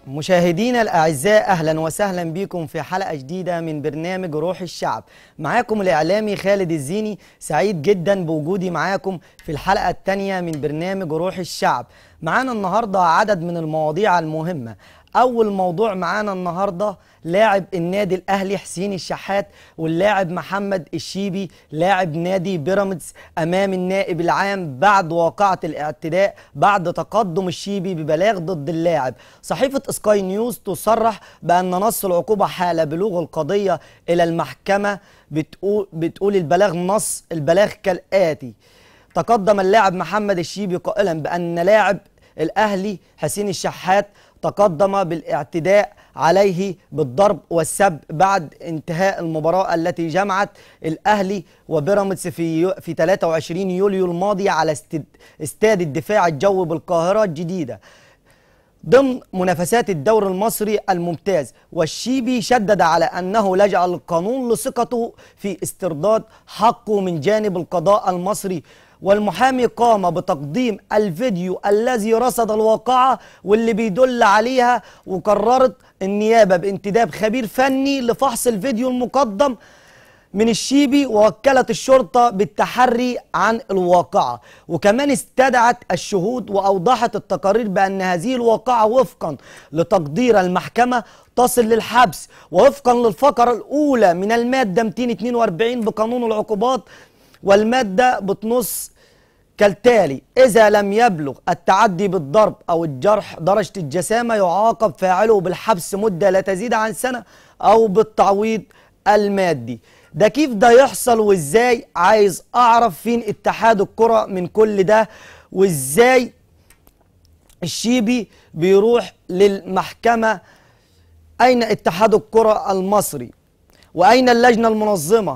مشاهدينا الأعزاء أهلا وسهلا بكم في حلقة جديدة من برنامج روح الشعب معاكم الإعلامي خالد الزيني سعيد جدا بوجودي معاكم في الحلقة الثانية من برنامج روح الشعب معانا النهاردة عدد من المواضيع المهمة أول موضوع معانا النهاردة لاعب النادي الأهلي حسين الشحات واللاعب محمد الشيبي لاعب نادي بيراميدز أمام النائب العام بعد واقعة الاعتداء بعد تقدم الشيبي ببلاغ ضد اللاعب صحيفة سكاي نيوز تصرح بأن نص العقوبة حال بلوغ القضية إلى المحكمة بتقول, بتقول البلاغ نص البلاغ كالآتي تقدم اللاعب محمد الشيبي قائلا بأن لاعب الأهلي حسين الشحات تقدم بالاعتداء عليه بالضرب والسب بعد انتهاء المباراة التي جمعت الأهلي وبيراميدز في في 23 يوليو الماضي على استاد الدفاع الجوي بالقاهرة الجديدة ضمن منافسات الدوري المصري الممتاز والشيبي شدد على أنه لجأ للقانون لثقته في استرداد حقه من جانب القضاء المصري والمحامي قام بتقديم الفيديو الذي رصد الواقعة واللي بيدل عليها وقررت النيابة بانتداب خبير فني لفحص الفيديو المقدم من الشيبي ووكلت الشرطة بالتحري عن الواقعة وكمان استدعت الشهود وأوضحت التقارير بأن هذه الواقعة وفقا لتقدير المحكمة تصل للحبس ووفقا للفقرة الأولى من المادة 242 بقانون العقوبات والمادة بتنص كالتالي إذا لم يبلغ التعدي بالضرب أو الجرح درجة الجسامة يعاقب فاعله بالحبس مدة لا تزيد عن سنة أو بالتعويض المادي ده كيف ده يحصل وإزاي عايز أعرف فين اتحاد الكرة من كل ده وإزاي الشيبي بيروح للمحكمة أين اتحاد الكرة المصري وأين اللجنة المنظمة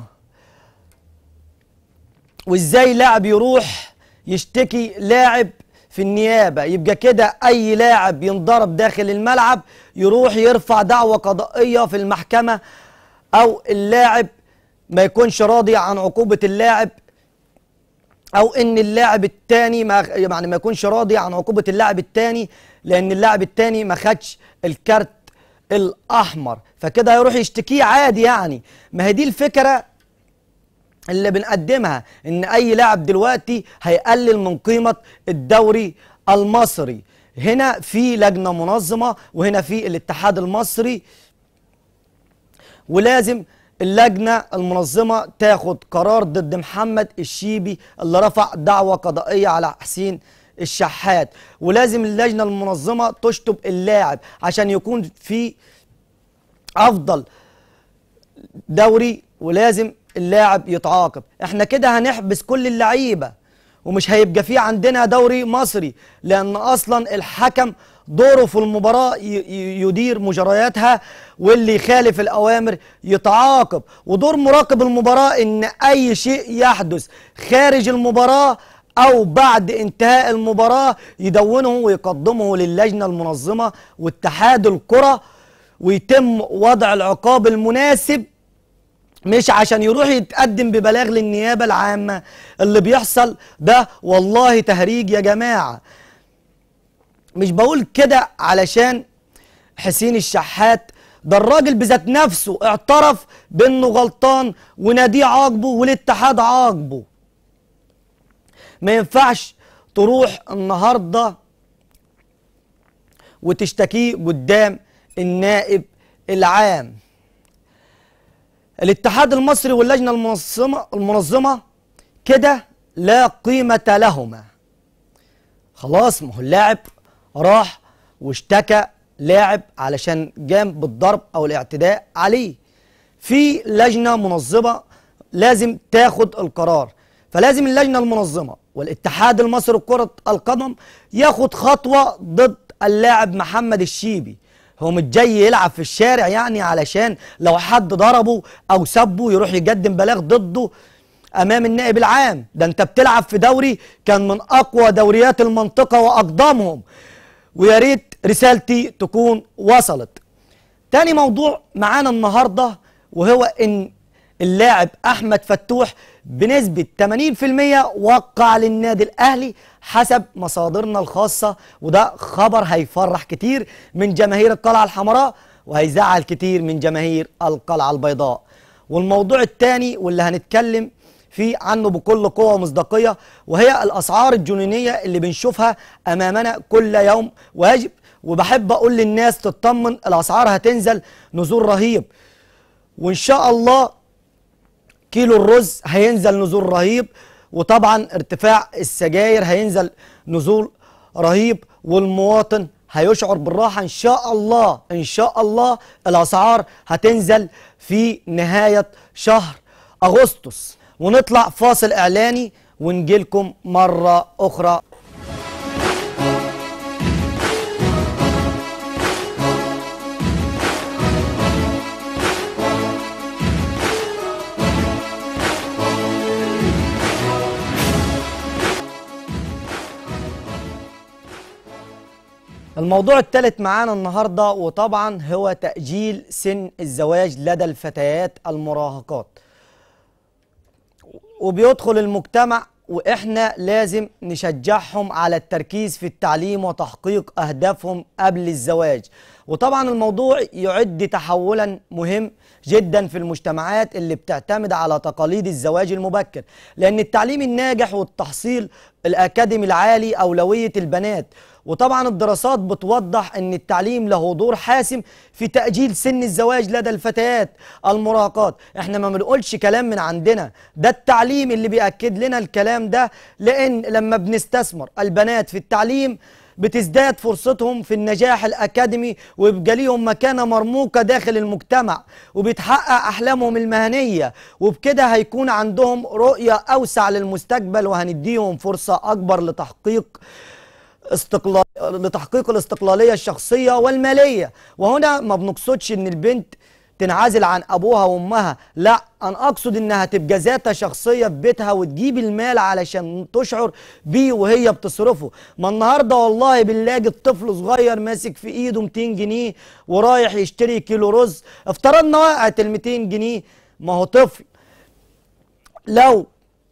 وإزاي لاعب يروح يشتكي لاعب في النيابة يبقى كده أي لاعب ينضرب داخل الملعب يروح يرفع دعوة قضائية في المحكمة أو اللاعب ما يكونش راضي عن عقوبة اللاعب أو إن اللاعب التاني ما يعني ما يكونش راضي عن عقوبة اللاعب التاني لأن اللاعب التاني ما خدش الكارت الأحمر فكده هيروح يشتكيه عادي يعني ما هي دي الفكرة اللي بنقدمها ان اي لاعب دلوقتي هيقلل من قيمه الدوري المصري هنا في لجنه منظمه وهنا في الاتحاد المصري ولازم اللجنه المنظمه تاخد قرار ضد محمد الشيبي اللي رفع دعوه قضائيه على حسين الشحات ولازم اللجنه المنظمه تشطب اللاعب عشان يكون في افضل دوري ولازم اللاعب يتعاقب احنا كده هنحبس كل اللعيبه ومش هيبقى في عندنا دوري مصري لان اصلا الحكم دوره في المباراه يدير مجرياتها واللي يخالف الاوامر يتعاقب ودور مراقب المباراه ان اي شيء يحدث خارج المباراه او بعد انتهاء المباراه يدونه ويقدمه للجنه المنظمه واتحاد الكره ويتم وضع العقاب المناسب مش عشان يروح يتقدم ببلاغ للنيابة العامة اللي بيحصل ده والله تهريج يا جماعة مش بقول كده علشان حسين الشحات ده الراجل بذات نفسه اعترف بانه غلطان وناديه عاقبه والاتحاد عاقبه ما ينفعش تروح النهارده وتشتكيه قدام النائب العام الاتحاد المصري واللجنه المنظمه المنظمه كده لا قيمه لهما خلاص ما هو اللاعب راح واشتكى لاعب علشان جام بالضرب او الاعتداء عليه في لجنه منظمه لازم تاخد القرار فلازم اللجنه المنظمه والاتحاد المصري لكره القدم ياخد خطوه ضد اللاعب محمد الشيبي هو مش جاي يلعب في الشارع يعني علشان لو حد ضربه او سبه يروح يقدم بلاغ ضده امام النائب العام ده انت بتلعب في دوري كان من اقوى دوريات المنطقه واقدمهم ويا ريت رسالتي تكون وصلت تاني موضوع معانا النهارده وهو ان اللاعب احمد فتوح بنسبه 80% وقع للنادي الاهلي حسب مصادرنا الخاصه وده خبر هيفرح كتير من جماهير القلعه الحمراء وهيزعل كتير من جماهير القلعه البيضاء والموضوع الثاني واللي هنتكلم فيه عنه بكل قوه ومصداقيه وهي الاسعار الجنونيه اللي بنشوفها امامنا كل يوم ويجب وبحب اقول للناس تطمن الاسعار هتنزل نزول رهيب وان شاء الله كيلو الرز هينزل نزول رهيب وطبعا ارتفاع السجاير هينزل نزول رهيب والمواطن هيشعر بالراحه ان شاء الله ان شاء الله الاسعار هتنزل في نهايه شهر اغسطس ونطلع فاصل اعلاني ونجيلكم مره اخرى الموضوع الثالث معانا النهارده وطبعا هو تأجيل سن الزواج لدى الفتيات المراهقات وبيدخل المجتمع واحنا لازم نشجعهم على التركيز في التعليم وتحقيق اهدافهم قبل الزواج وطبعا الموضوع يعد تحولا مهم جدا في المجتمعات اللي بتعتمد على تقاليد الزواج المبكر لان التعليم الناجح والتحصيل الاكاديمي العالي اولويه البنات وطبعا الدراسات بتوضح ان التعليم له دور حاسم في تأجيل سن الزواج لدى الفتيات المراهقات احنا ما بنقولش كلام من عندنا ده التعليم اللي بيأكد لنا الكلام ده لان لما بنستثمر البنات في التعليم بتزداد فرصتهم في النجاح الأكاديمي ويبقى ليهم مكانة مرموقة داخل المجتمع وبيتحقق أحلامهم المهنية وبكده هيكون عندهم رؤية أوسع للمستقبل وهنديهم فرصة أكبر لتحقيق استقلال لتحقيق الاستقلالية الشخصية والمالية وهنا ما بنقصدش ان البنت تنعزل عن ابوها وامها لا انا اقصد انها تبقى ذاتها شخصيه في بيتها وتجيب المال علشان تشعر بيه وهي بتصرفه ما النهارده والله بنلاقي الطفل صغير ماسك في ايده 200 جنيه ورايح يشتري كيلو رز افترضنا وقعت ال 200 جنيه ما هو طفل لو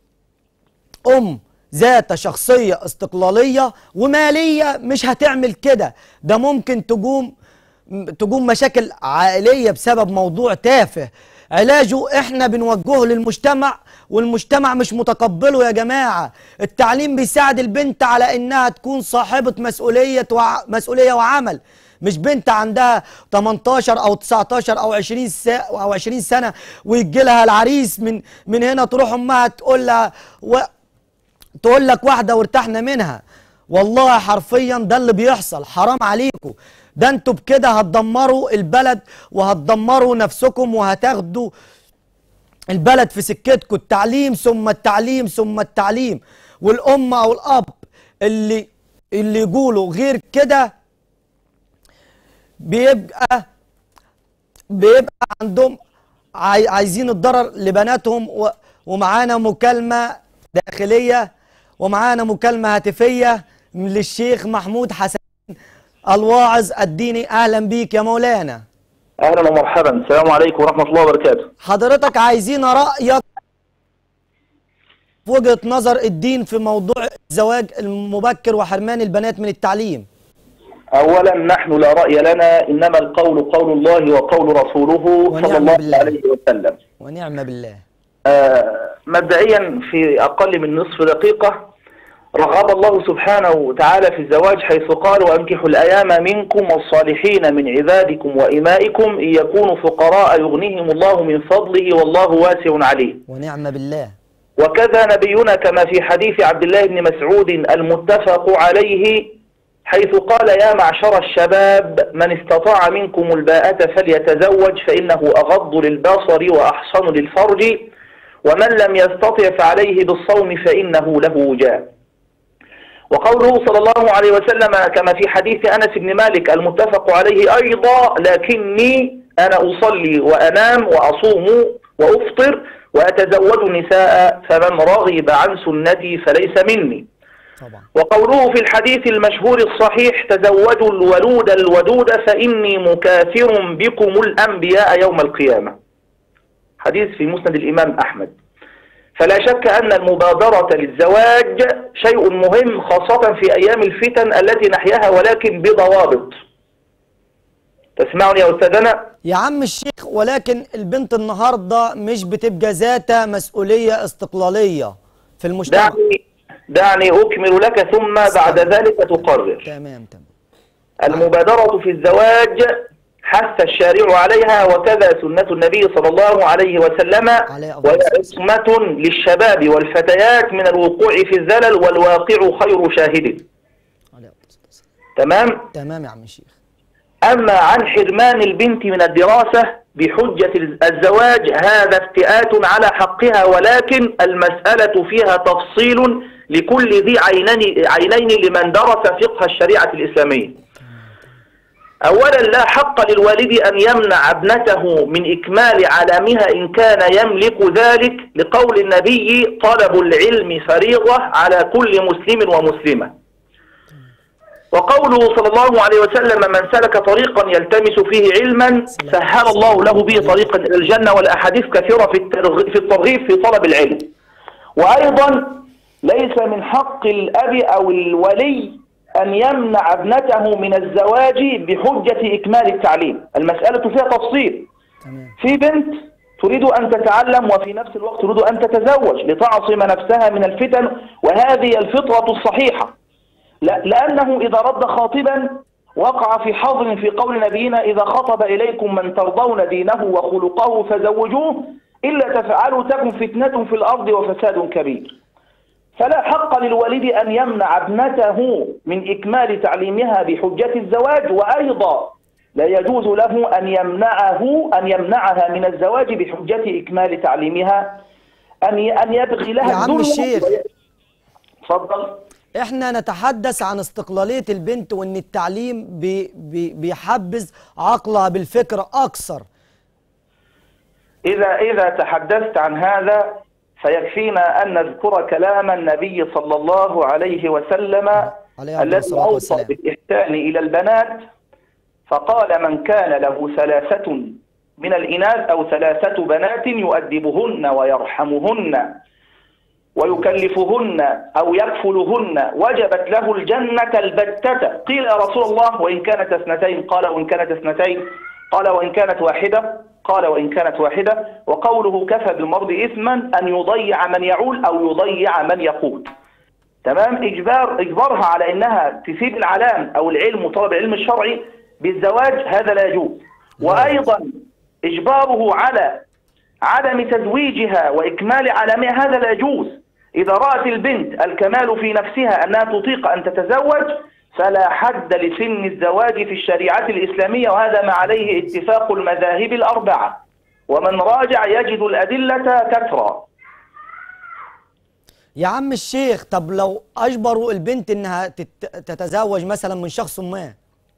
ام ذات شخصية استقلالية ومالية مش هتعمل كده ده ممكن تقوم تقوم مشاكل عائلية بسبب موضوع تافه علاجه احنا بنوجهه للمجتمع والمجتمع مش متقبله يا جماعة التعليم بيساعد البنت على انها تكون صاحبة مسؤولية وع... مسؤولية وعمل مش بنت عندها 18 او 19 او 20 سنة او 20 سنة ويجي لها العريس من من هنا تروح امها تقول لها و... تقول لك واحدة وارتحنا منها والله حرفيا ده اللي بيحصل حرام عليكم ده انتوا بكده هتدمروا البلد وهتدمروا نفسكم وهتاخدوا البلد في سكتكم التعليم ثم التعليم ثم التعليم والأم أو الأب اللي اللي يقولوا غير كده بيبقى بيبقى عندهم عاي- عايزين الضرر لبناتهم و- ومعانا مكالمة داخلية ومعانا مكالمة هاتفية للشيخ محمود حسن الواعظ الديني أهلا بيك يا مولانا اهلا ومرحبا السلام عليكم ورحمه الله وبركاته حضرتك عايزين رأيك في وجهة نظر الدين في موضوع الزواج المبكر وحرمان البنات من التعليم اولا نحن لا راي لنا انما القول قول الله وقول رسوله ونعم صلى الله بالله. عليه وسلم ونعم بالله آه، مبدئيا في اقل من نصف دقيقه رغب الله سبحانه وتعالى في الزواج حيث قال وانكحوا الايام منكم والصالحين من عبادكم وامائكم ان يكونوا فقراء يغنيهم الله من فضله والله واسع عليم ونعم بالله وكذا نبينا كما في حديث عبد الله بن مسعود المتفق عليه حيث قال يا معشر الشباب من استطاع منكم الباءة فليتزوج فإنه أغض للبصر وأحصن للفرج ومن لم يستطع فعليه بالصوم فإنه له وجاء وقوله صلى الله عليه وسلم كما في حديث أنس بن مالك المتفق عليه أيضا لكني أنا أصلي وأنام وأصوم وأفطر وأتزوج النساء فمن رغب عن سنتي فليس مني طبعا وقوله في الحديث المشهور الصحيح تزوجوا الولود الودود فإني مكاثر بكم الأنبياء يوم القيامة حديث في مسند الإمام أحمد فلا شك أن المبادرة للزواج شيء مهم خاصة في أيام الفتن التي نحياها ولكن بضوابط تسمعني يا أستاذنا يا عم الشيخ ولكن البنت النهارده مش بتبقى ذات مسؤوليه استقلاليه في المجتمع دعني دعني أكمل لك ثم بعد ذلك تقرر تمام تمام المبادرة في الزواج حث الشارع عليها وكذا سنة النبي صلى الله عليه وسلم عليه أفضل وهي الصلاة عصمة للشباب والفتيات من الوقوع في الزلل والواقع خير شاهد عليه أفضل الصلاة والسلام. تمام تمام يا عم الشيخ أما عن حرمان البنت من الدراسة بحجة الزواج هذا افتئات على حقها ولكن المسألة فيها تفصيل لكل ذي عينين, عينين لمن درس فقه الشريعة الإسلامية أولا لا حق للوالد أن يمنع ابنته من إكمال علامها إن كان يملك ذلك لقول النبي طلب العلم فريضة على كل مسلم ومسلمة وقوله صلى الله عليه وسلم من سلك طريقا يلتمس فيه علما سهل الله له به طريقا إلى الجنة والأحاديث كثيرة في الترغ- في الترغيب في طلب العلم وأيضا ليس من حق الأب أو الولي أن يمنع ابنته من الزواج بحجة إكمال التعليم المسألة فيها تفصيل تمام في بنت تريد أن تتعلم وفي نفس الوقت تريد أن تتزوج لتعصم نفسها من الفتن وهذه الفطرة الصحيحة لا لأنه إذا رد خاطبا وقع في حظر في قول نبينا إذا خطب إليكم من ترضون دينه وخلقه فزوجوه إلا تفعلوا تكن فتنة في الأرض وفساد كبير فلا حق للوالد أن يمنع ابنته من إكمال تعليمها بحجة الزواج وأيضا لا يجوز له أن يمنعه أن يمنعها من الزواج بحجة إكمال تعليمها أن أن يبغي لها يا عم الدنيا الشيخ. وي- تفضل احنا نتحدث عن استقلالية البنت وان التعليم بي بي بيحبذ عقلها بالفكر اكثر إذا إذا تحدثت عن هذا فيكفينا أن نذكر كلام النبي صلى الله عليه وسلم عليه أفضل الذي الصلاة أوصى والسلام. بالإحسان إلى البنات فقال من كان له ثلاثة من الإناث أو ثلاثة بنات يؤدبهن ويرحمهن ويكلفهن أو يكفلهن وجبت له الجنة البتة قيل يا رسول الله وإن كانت اثنتين قال وإن كانت اثنتين قال وإن كانت واحدة قال وإن كانت واحدة وقوله كفى بالمرء إثما أن يضيع من يعول أو يضيع من يقول تمام إجبار إجبارها على إنها تسيب العلام أو العلم وطلب العلم الشرعي بالزواج هذا لا يجوز وأيضا إجباره على عدم تزويجها وإكمال علامها هذا لا يجوز إذا رأت البنت الكمال في نفسها أنها تطيق أن تتزوج فلا حد لسن الزواج في الشريعة الإسلامية وهذا ما عليه اتفاق المذاهب الأربعة ومن راجع يجد الأدلة كثرة يا عم الشيخ طب لو اجبروا البنت انها تت- تتزوج مثلا من شخص ما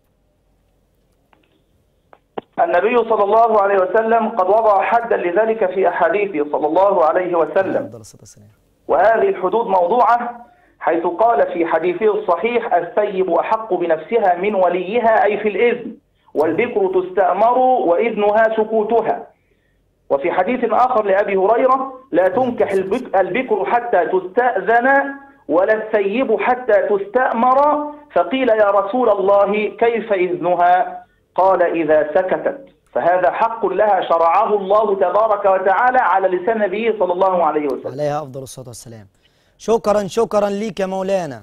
النبي صلى الله عليه وسلم قد وضع حدا لذلك في أحاديثه صلى الله عليه وسلم أفضل الصلاة والسلام. وهذه الحدود موضوعة حيث قال في حديثه الصحيح الثيب أحق بنفسها من وليها أي في الإذن والبكر تستأمر وإذنها سكوتها وفي حديث آخر لأبي هريرة لا تنكح البك- البكر حتى تستأذن ولا الثيب حتى تستأمر فقيل يا رسول الله كيف إذنها قال إذا سكتت فهذا حق لها شرعه الله تبارك وتعالى على لسان نبيه صلى الله عليه وسلم عليها افضل الصلاه والسلام شكرا شكرا ليك يا مولانا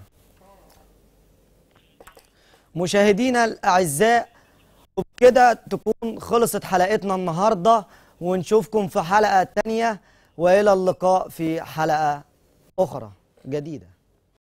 مشاهدينا الاعزاء وبكده تكون خلصت حلقتنا النهارده ونشوفكم في حلقه تانية والى اللقاء في حلقه اخرى جديده